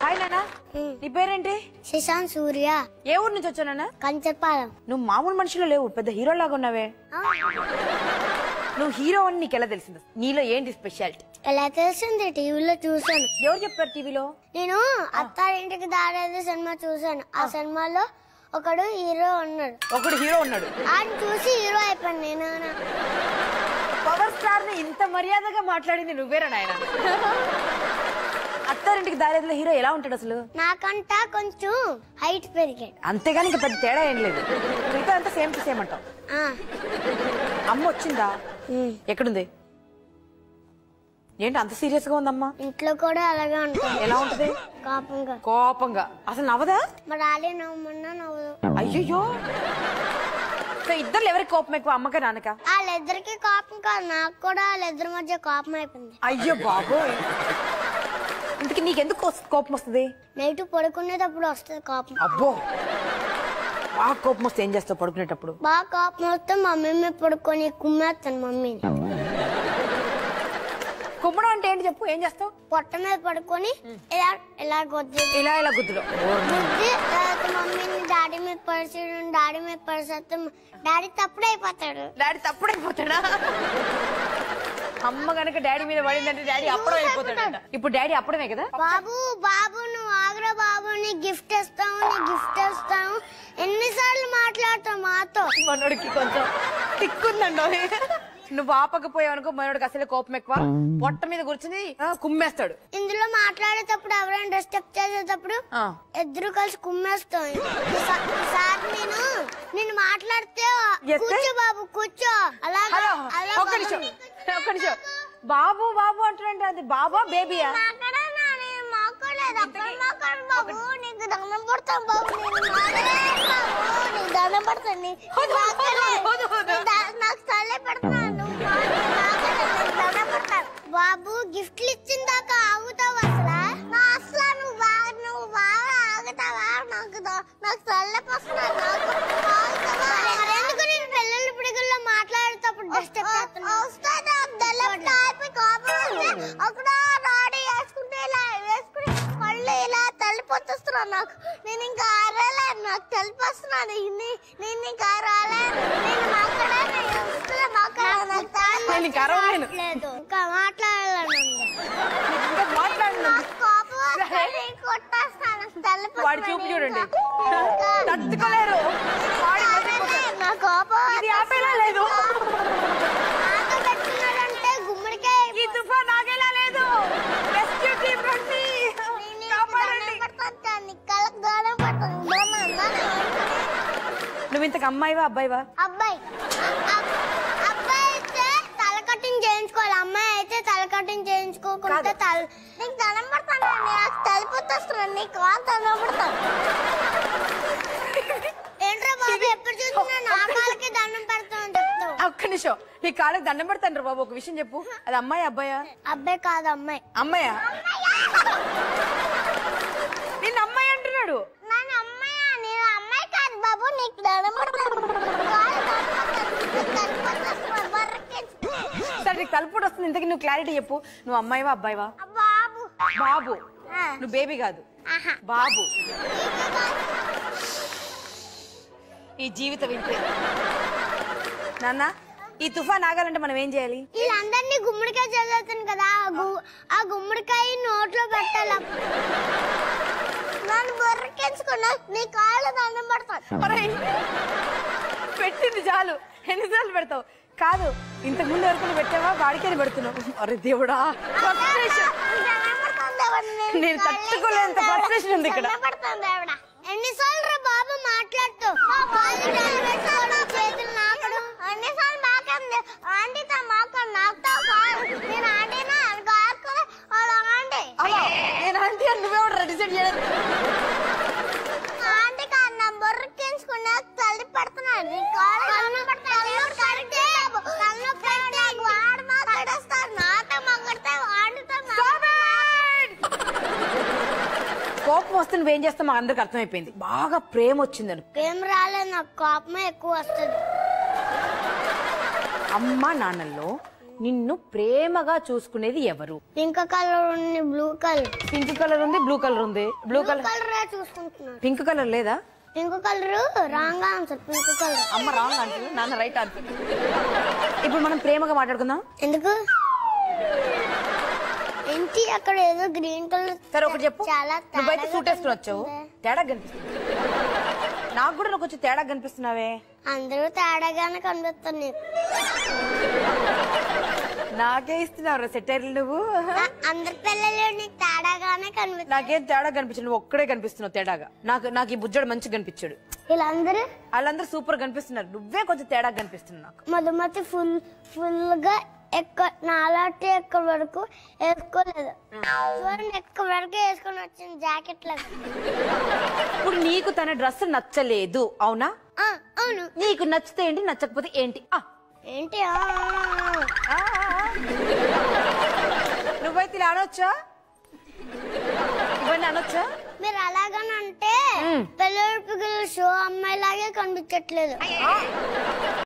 Hi నాన్న నీ పేరేంటి శశాంత్ సూర్య ఏ ఊరు నుంచి వచ్చావు నాన్న కంచపాలెం నువ్వు మామూలు మనుషులు లేవు పెద్ద హీరో లాగా ఉన్నావే నువ్వు హీరో అని నీకు ఎలా తెలిసింది నీలో ఏంటి స్పెషాలిటీ ఎలా తెలిసింది టీవీలో చూసాను ఎవరు చెప్పారు టీవీలో నేను అత్తారింటికి దారేది సినిమా చూసాను ఆ సినిమాలో ఒకడు హీరో ఉన్నాడు ఒకడు హీరో ఉన్నాడు ఆయన చూసి హీరో అయిపోయాను నేను పవర్ స్టార్ ని ఇంత మర్యాదగా మాట్లాడింది నువ్వేరా నాయన అత్తారింటికి దారేదిలో హీరో ఎలా ఉంటాడు అసలు నాకంట కొంచెం హైట్ పెరిగాడు అంతేగాని ఇంకా పెద్ద తేడా ఏం లేదు మిగతా అంతా సేమ్ టు సేమ్ అంటావు ఆ, అమ్మ వచ్చిందా ఎక్కడుంది ఏంటి అంత సీరియస్ గా ఉందమ్మా ఇంట్లో కూడా అలాగే ఉంటుంది ఎలా ఉంటది కోపంగా కోపంగా అసలు నవ్వదా మా డాడీ నవ్వమన్నా నవ్వదు అయ్యయ్యో సో ఇద్దరు ఎవరికి కోపం ఎక్కువ అమ్మక నాన్నక వాళ్ళిద్దరికి కోపం కాదు నాకు కూడా వాళ్ళిద్దరి మధ్య కోపం అయిపోయింది అయ్యో బాబోయ్ ఇంతకి నీకెందుకు వస్తు- కోపం వస్తుంది నైట్ పడుకునేటప్పుడు వస్తుంది కోపం అబ్బో బాగా కోపం వస్తే ఏం చేస్తావు పడుకునేటప్పుడు బాగా కోపం వస్తే మమ్మీ మీద పడుకొని కుమ్మేస్తాను మమ్మీని కుమ్మడం అంటే ఏంటి చెప్పు ఏం చేస్తావు పొట్ట మీద పడుకొని ఇలా ఇలా కొద్ది ఇలా ఇలా గుద్దులో గుద్ది తర్వాత మమ్మీని డాడీ మీద పరిచయం డాడీ మీద పరిచేస్తే డాడీ తప్పుడు అయిపోతాడు డాడీ తప్పుడైపోతాడా అమ్మ గనక డాడీ మీద పడిందంటే డాడీ అప్పుడం అయిపోతాడంట ఇప్పుడు డాడీ అప్పుడమే కదా బాబు బాబు నువ్వు ఆగ్రా బాబు నీ గిఫ్ట్ ఇస్తావు నీ గిఫ్ట్ ఇస్తావు ఎన్నిసార్లు మాట్లాడతావు మాతో మనోడికి కొంచెం తిక్కుందండి నువ్వు ఆపకపోయావు అనుకో మనోడికి అసలే కోపం ఎక్కువ పొట్ట మీద కూర్చుని ఆ, కుమ్మేస్తాడు ఇందులో మాట్లాడేటప్పుడు ఎవరైనా డిస్టర్బ్ చేసేటప్పుడు ఆ. ఇద్దరు కలిసి కుమ్మేస్తాం ఈసా- ఈసారి నేను నేను మాట్లాడితే ఎత్తే? కూర్చో బాబు కూర్చో అలాగా హలో అలా ఒక్క నిమిషం ఒక్క నిమిషం బాబు బాబు అంటున్నాంటే అది బాబా బేబీయా మాట్లాడనా నేను మాట్లాడలేదు అక్కడ మాట్లాడు బాబు నీకు దండం పడతాను బాబు నేను మాట్లాడలేదు బాబు నీకు దండం పడతాను నీ- వద్దు, వద్దు, మాట్లాడలేదు. వద్దు, వద్దు. నేను దా- నాకు తల్లే పెడతాను నువ్వు మాట్లాడలేదు, నీకు దండం పడతాను. బాబు గిఫ్ట్లు ఇచ్చిన దాకా ఆగుతావు అసలు నా అసలు నువ్వు బాగా నువ్వు బాగా ఆగుతావా నాకు దా- నాకు తల్లెపోస్తున్నాను నాకు ఆగుతావా? మరెందుకు నేను పిల్లల పిడుగుల్లో మాట్లాడేటప్పుడు డిస్టర్బ్ చేస్తున్నావు అక్కడ రాడి వేసుకుంటే ఇలా వేసుకుని కళ్ళు ఇలా తల్లిపోతున్నాను నాకు నేను ఇంకా ఆరలే నాకు తలిపోస్తున్నాను నేను ఇంకా రాలేదు నేను మాట్లాడాను నేను వస్తున్నా మాట్లాడాను నాకు తాళి నేను ఇంకా అరవలేను. లేదు ఇంకా మాట్లాడాలను ఇంకా మాట్లాడు నాకు కోపం వస్తుంది, కొట్టేస్తాను తల్లిపోతున్నాను వాడి చూపు చూడండి ఇంకా. తట్టుకోలేరు వాడి ఆపేలే, నా కోపం ఇది ఆపేలా లేదు నాతో పెట్టుకున్నాడంటే గుమ్మడికాయ ఈ తుఫాన్ ఆగేలా లేదు రెస్క్యూ టీం రండి కాపాడండి నువ్వు ఇంతకు అమ్మాయివా అబ్బాయివా అబ్బాయి అబ్- అబ్బాయి అయితే తల కటింగ్ చేయించుకోవాలి అమ్మాయి అయితే తల కటింగ్ చేయించుకోకుండా కాదు. తల నీకు దండం పడతాను నాకు తలిపోతున్నాను నీకు కాలు దండం పడతాను ఏంట్రా బాబు ఎప్పుడు చూసినా నా కాళ్ళకి దండం పెడతామని చెప్తావు ఒక్క నిమిషం నీ కాళ్ళకి దండం పెడతాను బాబు ఒక విషయం చెప్పు అది అమ్మాయి అబ్బాయా అబ్బాయి కాదు అమ్మాయి అమ్మాయా నిన్న అమ్మాయి అంటున్నాడు నేను అమ్మాయి నేను అమ్మాయి కాదు బాబు నీకు దండం పెడతాను కాళ్ళు దండం పెడతాను. బర్రెక్కించు. సరే నీకు తలుపుడు వస్తుంది ఇంతకీ నువ్వు క్లారిటీ చెప్పు నువ్వు అమ్మాయివా అబ్బాయివా బాబు బాబు ఆ. నువ్వు బేబీ కాదు ఆహా బాబు ఈ జీవితం ఇంతే నాన్న ఈ తుఫాన్ ఆగాలంటే మనం ఏం చేయాలి వీళ్ళందరినీ గుమ్మడికాయ చదువుతాను కదా ఆ గు- ఆ గుమ్మడికాయ నోట్లో పెట్టాల నన్ను బొర్రకెంచుకున్నా నీ కాళ్ళు దండం పడతాను ఒరేయ్, పెట్టింది చాలు ఎన్నిసార్లు పెడతావు కాదు ఇంతకు ముందు వరకు నువ్వు పెట్టావా వాడికే పెడుతున్నావు అరే దేవుడా frustration. నేను తట్టుకోలేనంత frustration ఉంది ఇక్కడ. ఎన్నిసార్లు రా బాబు మాట్లాడుతూ చేతులు నాకడు ఎన్నిసార్లు మాకండి ఆంటీతో మాకు నాకుతో కాదు నేను ఆంటీనా కాదు అలా ఆంటీ అలా నేను అంటే నువ్వెవడు డిసైడ్ చేయలేదు ఆంటీ కాదు నా బొర్రకించుకున్నా తల్లి పడుతున్నాను నీ కాళ్ళు కళ్ళు కడితే కళ్ళు కడితే వాడు మాట్లాడేస్తారు నాతో మాట్లాడితే వాడితో కోపం వస్తే నువ్వేం చేస్తావు మాకు అందరికి అర్థమైపోయింది బాగా ప్రేమ వచ్చిందని ఏం రాలేదు నాకు కోపమే ఎక్కువ వస్తుంది అమ్మ నాన్నల్లో నిన్ను ప్రేమగా చూసుకునేది ఎవరు పింక్ కలర్ ఉంది బ్లూ కలర్ పింక్ కలర్ ఉంది బ్లూ కలర్ ఉంది బ్లూ బ్లూ కలర్ కలర్ చూసుకుంటున్నాను పింక్ కలర్ లేదా pink colour wrong answer pink colour అమ్మ రాంగ్ ఆన్సర్ నాన్న రైట్ ఆన్సర్ ఇప్పుడు మనం ప్రేమగా మాట్లాడుకుందాం ఎందుకు ఏంటి అక్కడ ఏదో గ్రీన్ కలర్ సరే ఒకటి చెప్పు చాలా నువ్వైతే తేడాగా సూట్ వేసుకుని వచ్చావు తేడా కనిపిస్తుంది నాకు కూడా నువ్వు కొంచెం తేడా కనిపిస్తున్నావే అందరూ తేడాగానే కనిపిస్తారు నీకు నాకే ఇస్తున్నావు సెటైర్లు నువ్వు ఆ, అందరి పిల్లలు నీకు తేడాగానే కనిపిస్తారు నాకేం తేడా కనిపించడు నువ్వు ఒక్కడే కనిపిస్తున్నావు తేడాగా నాకు నాకు ఈ బుజ్జోడు మంచిగా కనిపించాడు వీళ్ళందరూ వాళ్ళందరూ సూపర్ కనిపిస్తున్నారు నువ్వే కొంచెం తేడా కనిపిస్తున్నావు నాకు మధుమతి ఫుల్ ఫుల్ గా ఎక్క నాలాంటి ఎక్కడ వరకు వేసుకోలేదు చూడండి ఎక్కడ వరకు వేసుకొని వచ్చింది జాకెట్ లాగా ఇప్పుడు నీకు తన డ్రెస్ నచ్చలేదు అవునా ఆ, అవును నీకు నచ్చితే ఏంటి నచ్చకపోతే ఏంటి ఆ, ఏంటి ఆ, ఆ, ఆ. నువ్వైతే ఇలా అనొచ్చా ఇవన్నీ అనొచ్చా మీరు అలాగనంటే మ్. పిల్లల పిల్లలు షో అమ్మాయిలాగే కనిపించట్లేదు